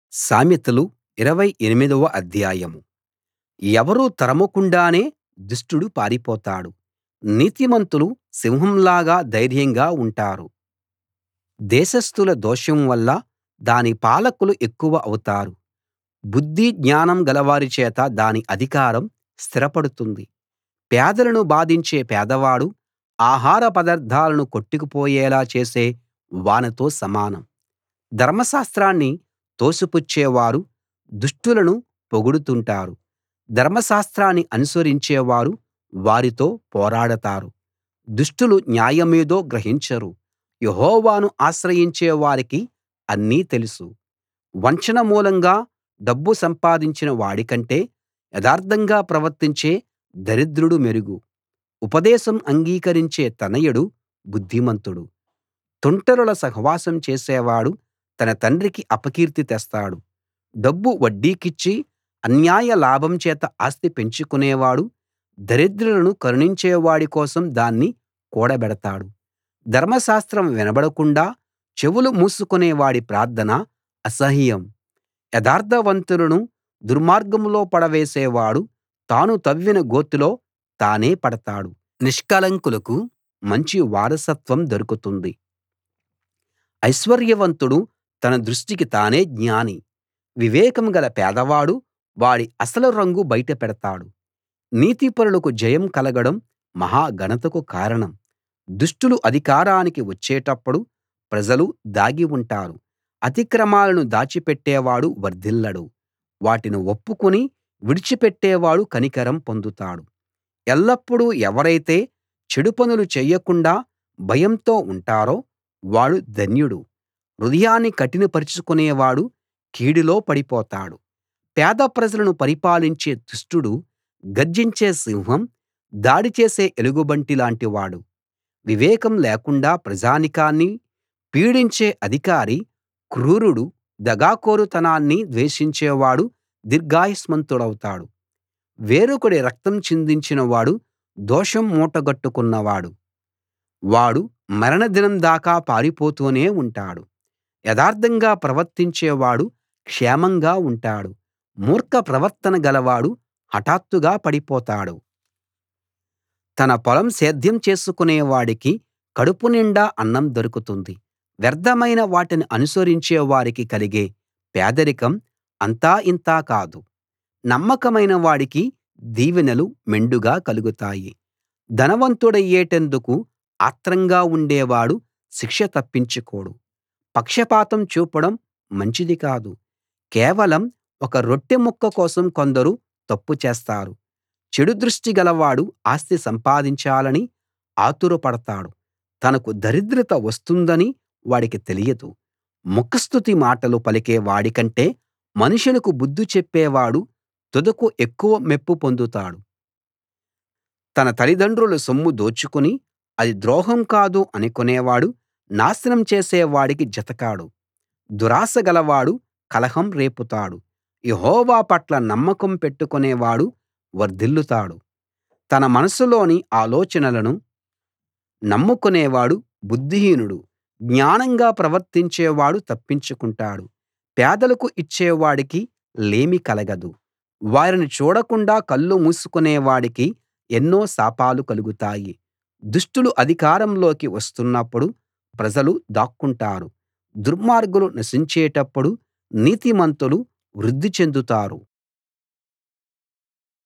సామెతలు 28 వ అధ్యాయం ఎవరూ తరమకుండానే దుష్టుడు పారిపోతాడు నీతిమంతులు సింహంలాగా ధైర్యంగా ఉంటారు దేశస్థుల దోషం వల్ల దాని పాలకులు ఎక్కువ అవుతారు బుద్ధి జ్ఞానం గలవారి చేత దాని అధికారం స్థిరపడుతుంది పేదలను బాధించే పేదవాడు ఆహార పదార్థాలను కొట్టుకుపోయేలా చేసే వానతో సమానం ధర్మశాస్త్రాన్ని తోసిపుచ్చేవారు దుష్టులను పొగుడుతుంటారు ధర్మశాస్త్రాన్ని అనుసరించేవారు వారితో పోరాడతారు దుష్టులు న్యాయమేదో గ్రహించరు యెహోవాను ఆశ్రయించే వారికి అన్నీ తెలుసు వంచన మూలంగా డబ్బు సంపాదించిన వాడికంటే యథార్థంగా ప్రవర్తించే దరిద్రుడు మెరుగు ఉపదేశం అంగీకరించే తనయుడు బుద్ధిమంతుడు తుంటరుల సహవాసం చేసేవాడు తన తండ్రికి అపకీర్తి తెస్తాడు డబ్బు వడ్డీకిచ్చి అన్యాయ లాభం చేత ఆస్తి పెంచుకునేవాడు దరిద్రులను కరుణించేవాడి కోసం దాన్ని కూడబెడతాడు ధర్మశాస్త్రం వినబడకుండా చెవులు మూసుకునే వాడి ప్రార్థన అసహ్యం యథార్థవంతులను దుర్మార్గంలో పడవేసేవాడు తాను తవ్విన గోతిలో తానే పడతాడు నిష్కళంకులకు మంచి వారసత్వం దొరుకుతుంది ఐశ్వర్యవంతుడు తన దృష్టికి తానే జ్ఞాని వివేకం గల పేదవాడు వాడి అసలు రంగు బయట పెడతాడు నీతిపరులకు జయం కలగడం మహా ఘనతకు కారణం దుష్టులు అధికారానికి వచ్చేటప్పుడు ప్రజలు దాగి ఉంటారు అతిక్రమాలను దాచిపెట్టేవాడు వర్ధిల్లడు వాటిని ఒప్పుకుని విడిచిపెట్టేవాడు కనికరం పొందుతాడు ఎల్లప్పుడూ ఎవరైతే చెడు పనులు చెయ్యకుండా భయంతో ఉంటారో వాడు ధన్యుడు హృదయాన్ని కఠినపరచుకునేవాడు కీడులో పడిపోతాడు పేద ప్రజలను పరిపాలించే దుష్టుడు గర్జించే సింహం దాడి చేసే ఎలుగుబంటి లాంటివాడు వివేకం లేకుండా ప్రజానీకాన్ని పీడించే అధికారి క్రూరుడు దగాకోరుతనాన్ని ద్వేషించేవాడు దీర్ఘాయుష్మంతుడౌతాడు వేరొకడి రక్తం చిందించిన వాడు దోషం మూటగట్టుకున్నవాడు వాడు మరణదినం దాకా పారిపోతూనే ఉంటాడు యథార్థంగా ప్రవర్తించేవాడు క్షేమంగా ఉంటాడు మూర్ఖ ప్రవర్తన గలవాడు హఠాత్తుగా పడిపోతాడు తన పొలం సేద్యం చేసుకునే వాడికి కడుపు నిండా అన్నం దొరుకుతుంది వ్యర్థమైన వాటిని అనుసరించే వారికి కలిగే పేదరికం అంతా ఇంతా కాదు నమ్మకమైన వాడికి దీవెనలు మెండుగా కలుగుతాయి ధనవంతుడయ్యేటందుకు ఆత్రంగా ఉండేవాడు శిక్ష తప్పించుకోడు పక్షపాతం చూపడం మంచిది కాదు కేవలం ఒక రొట్టె ముక్క కోసం కొందరు తప్పు చేస్తారు చెడు దృష్టి గలవాడు ఆస్తి సంపాదించాలని ఆతురపడతాడు తనకు దరిద్రత వస్తుందని వాడికి తెలియదు ముఖస్తుతి మాటలు పలికే వాడికంటే మనుషులకు బుద్ధి చెప్పేవాడు తుదకు ఎక్కువ మెప్పు పొందుతాడు తన తల్లిదండ్రుల సొమ్ము దోచుకుని అది ద్రోహం కాదు అనుకునేవాడు నాశనం చేసే వాడికి జతకాడు దురాశ గలవాడు కలహం రేపుతాడు యెహోవా పట్ల నమ్మకం పెట్టుకునేవాడు వర్ధిల్లుతాడు తన మనసులోని ఆలోచనలను నమ్ముకునేవాడు బుద్ధిహీనుడు జ్ఞానంగా ప్రవర్తించేవాడు తప్పించుకుంటాడు పేదలకు ఇచ్చేవాడికి లేమి కలగదు వారిని చూడకుండా కళ్ళు మూసుకునే వాడికి ఎన్నో శాపాలు కలుగుతాయి దుష్టులు అధికారంలోకి వస్తున్నప్పుడు ప్రజలు దాక్కుంటారు దుర్మార్గులు నశించేటప్పుడు నీతిమంతులు వృద్ధి చెందుతారు